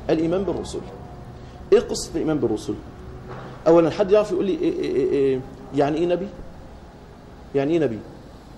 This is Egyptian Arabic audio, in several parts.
الايمان بالرسل ايه قصه الايمان بالرسل اولا حد يعرف يقول لي إيه إيه إيه إيه يعني ايه نبي يعني ايه نبي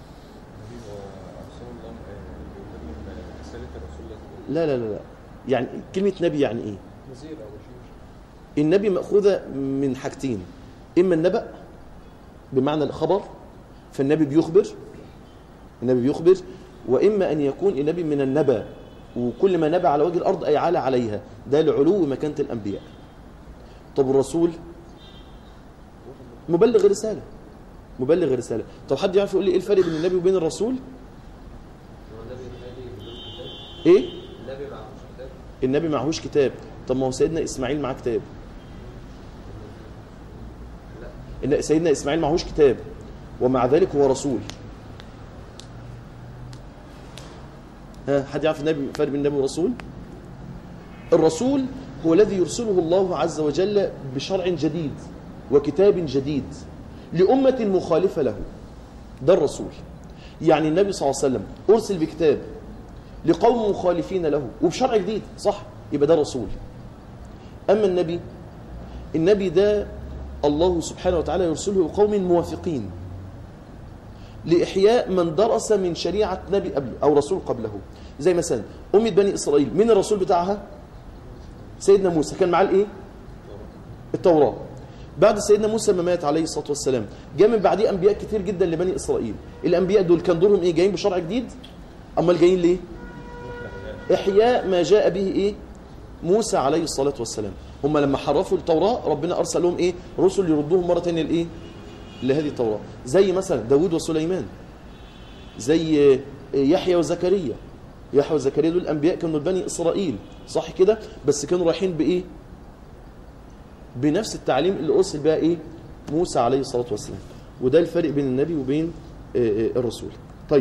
لا لا لا لا يعني كلمه نبي يعني ايه نذير او بشير النبي مأخوذة من حاجتين إما النبأ بمعنى الخبر فالنبي بيخبر النبي بيخبر وإما أن يكون النبي من النبأ وكل ما نبأ على وجه الأرض أي على عليها ده لعلو مكانة الأنبياء طب الرسول مبلغ رسالة مبلغ رسالة طب حد يعرف يقول لي إيه الفرق بين النبي وبين الرسول هو النبي النبي بدون كتاب إيه النبي معهوش كتاب النبي معهوش كتاب طب ما هو سيدنا إسماعيل معاه كتاب لا إن سيدنا إسماعيل معهوش كتاب ومع ذلك هو رسول ها حد يعرف النبي فرق بين النبي والرسول الرسول هو الذي يرسله الله عز وجل بشرع جديد وكتاب جديد لأمة مخالفة له ده الرسول يعني النبي صلى الله عليه وسلم أرسل بكتاب لقوم مخالفين له وبشرع جديد صح يبقى ده رسول أما النبي النبي ده الله سبحانه وتعالى يرسله لقوم موافقين لإحياء من درس من شريعة نبي قبله أو رسول قبله زي مثلا أمة بني إسرائيل مين الرسول بتاعها سيدنا موسى كان معاه الإيه التوراة بعد سيدنا موسى ما مات عليه الصلاة والسلام جاء من بعديه أنبياء كتير جدا لبني إسرائيل الأنبياء دول كان دورهم إيه جايين بشرع جديد أمال جايين ليه إحياء ما جاء به إيه موسى عليه الصلاة والسلام هم لما حرفوا التوراة ربنا أرسل لهم إيه رسل يردوهم مرة تانية لإيه لهذه التوراة زي مثلا داود وسليمان زي يحيى وزكريا يحيى وزكريا دول الأنبياء كانوا بني إسرائيل صح كده بس كانوا رايحين بإيه بنفس التعليم اللي أرسل بها إيه موسى عليه الصلاة والسلام وده الفرق بين النبي وبين آه، آه، الرسول طيب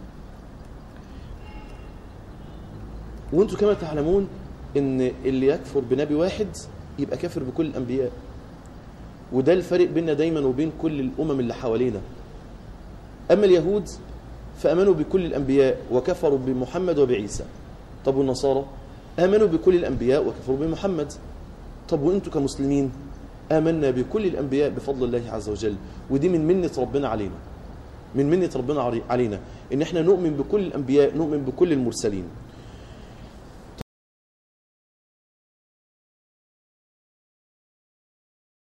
وانتم كما تعلمون ان اللي يكفر بنبي واحد يبقى كافر بكل الانبياء وده الفرق بيننا دايما وبين كل الامم اللي حوالينا اما اليهود فامنوا بكل الانبياء وكفروا بمحمد وبعيسى طب والنصارى امنوا بكل الانبياء وكفروا بمحمد طب وانتم كمسلمين امنا بكل الانبياء بفضل الله عز وجل ودي من منه ربنا علينا من منه ربنا علي- علينا ان احنا نؤمن بكل الانبياء نؤمن بكل المرسلين